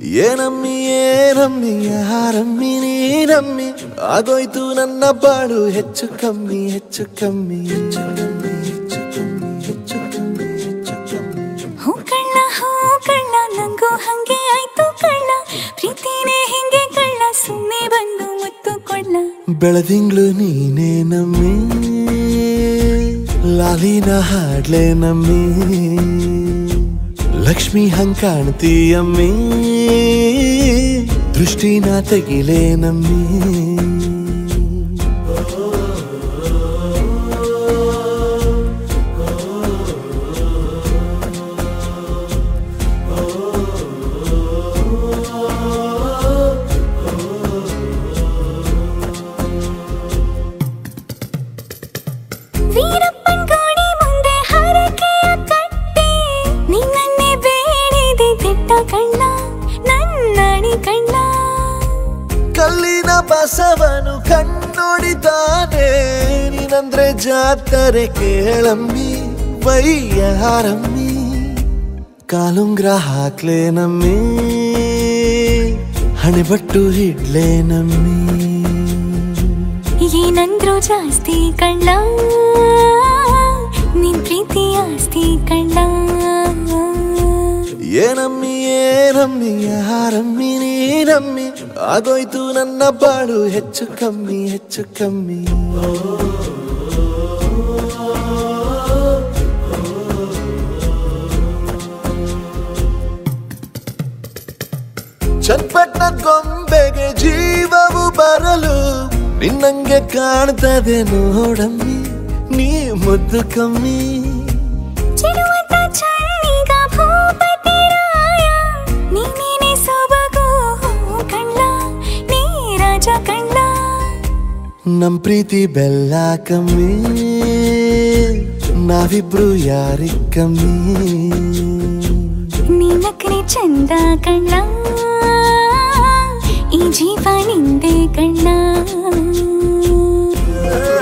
ಏನಮ್ಮಿ ಏನಮ್ಮಿ ಯಾರಮ್ಮಿ ನೀನಮ್ಮಿ ಆಗೋಯ್ತು ನನ್ನ ಬಾಳು ಹೆಚ್ಚು ಕಮ್ಮಿ ಹೆಚ್ಚು ಕಮ್ಮಿ ಹೆಚ್ಚು ಕಮ್ಮಿ ಹೆಚ್ಚು ಕಮ್ಮಿ ಹೆಚ್ಚು ಕಮ್ಮಿ ಹೆಚ್ಚು ಕಮ್ಮಿ ಹೂ ಕಳ್ಳ ಹೂ ಕಳ್ಳ ನಂಗೂ ಹಂಗೆ ಆಯ್ತು ಕಳ್ಳ ಪ್ರೀತಿನೇ ಹಿಂಗೆ ಕಳ್ಳ ಸುಮ್ಮನೆ ಬಂದು ಮುತ್ತು ಕೊಳ್ಳ ಬೆಳದಿಂಗ್ಳು ನೀನೇ ನಮ್ಮಿ ಲಾಲಿನ ಹಾಡ್ಲೆ ನಮ್ಮಿ ಲಕ್ಷ್ಮಿ ಹಂಗ್ ಕಾಣ್ತೀಯಮ್ಮಿ ದೃಷ್ಟಿನ ತೆಗಿಲೆ ನಮ್ಮಿ ವೀರಪ್ಪನ್ ಗೋಡಿ ಮುಂದೆ ಹರಕೆಯ ಕಟ್ಟಿ ನಿನ್ನನ್ನೇ ಬೇಡಿದೆ ದಿಟ್ಟ ಕಣ್ಣ ನನ್ನಣಿ ಕಣ್ಣ ಕಲ್ಲಿನ ಬಸವನು ಕಣ್ಣೊಡಿತಾನೆ ನೀನಂದ್ರೆ ಜಾತರೆ ಕೇಳಮ್ಮಿ ವೈಯಾರಮ್ಮಿ ಕಾಲುಂಗ್ರ ಹಾಕ್ಲೆ ನಮ್ಮಿ ಹಣೆಬಟ್ಟು ಹಿಡ್ಲೆ ನಮ್ಮಿ ಏನಂದ್ರು ಜಾಸ್ತಿ ಕಳ್ಳ ನಿನ್ ಪ್ರೀತಿ ಆಸ್ತಿ ಕಳ್ಳ ಏನಮ್ಮಿ ಏನಮ್ಮಿ ಯಾರಮ್ಮಿ ನೀನಮ್ಮಿ ಆಗೋಯ್ತು ನನ್ನ ಬಾಳು ಹೆಚ್ಚು ಕಮ್ಮಿ ಹೆಚ್ಚು ಕಮ್ಮಿ ಚಟ್ಪಟ್ನ ಗೊಂಬೆಗೆ ಜೀವವು ಬರಲು ನಿನ್ನಂಗೆ ಕಾಣ್ತದೆ ನೋಡಮ್ಮಿ ನೀ ಮುದ್ದು ಕಮ್ಮಿ ಚಿರುವತ ಚಳ್ಳಿಗ ಭೂಪತಿ ರಾಯ ನೀನೇನೆ ಸೊಬಗು ಕಳ್ಳ ನೀ ರಾಜ ಕಳ್ಳ ನಮ್ ಪ್ರೀತಿ ಬೆಲ್ಲ ಕಮ್ಮಿ ನಾವಿಬ್ರು ಯಾರಿಗ್ ಕಮ್ಮಿ ನೀನಕ್ರೆ ಚಂದ ಕಣ್ಣ ಈ ಜೀವ ನಿಂದೆ ಕಣ್ಣ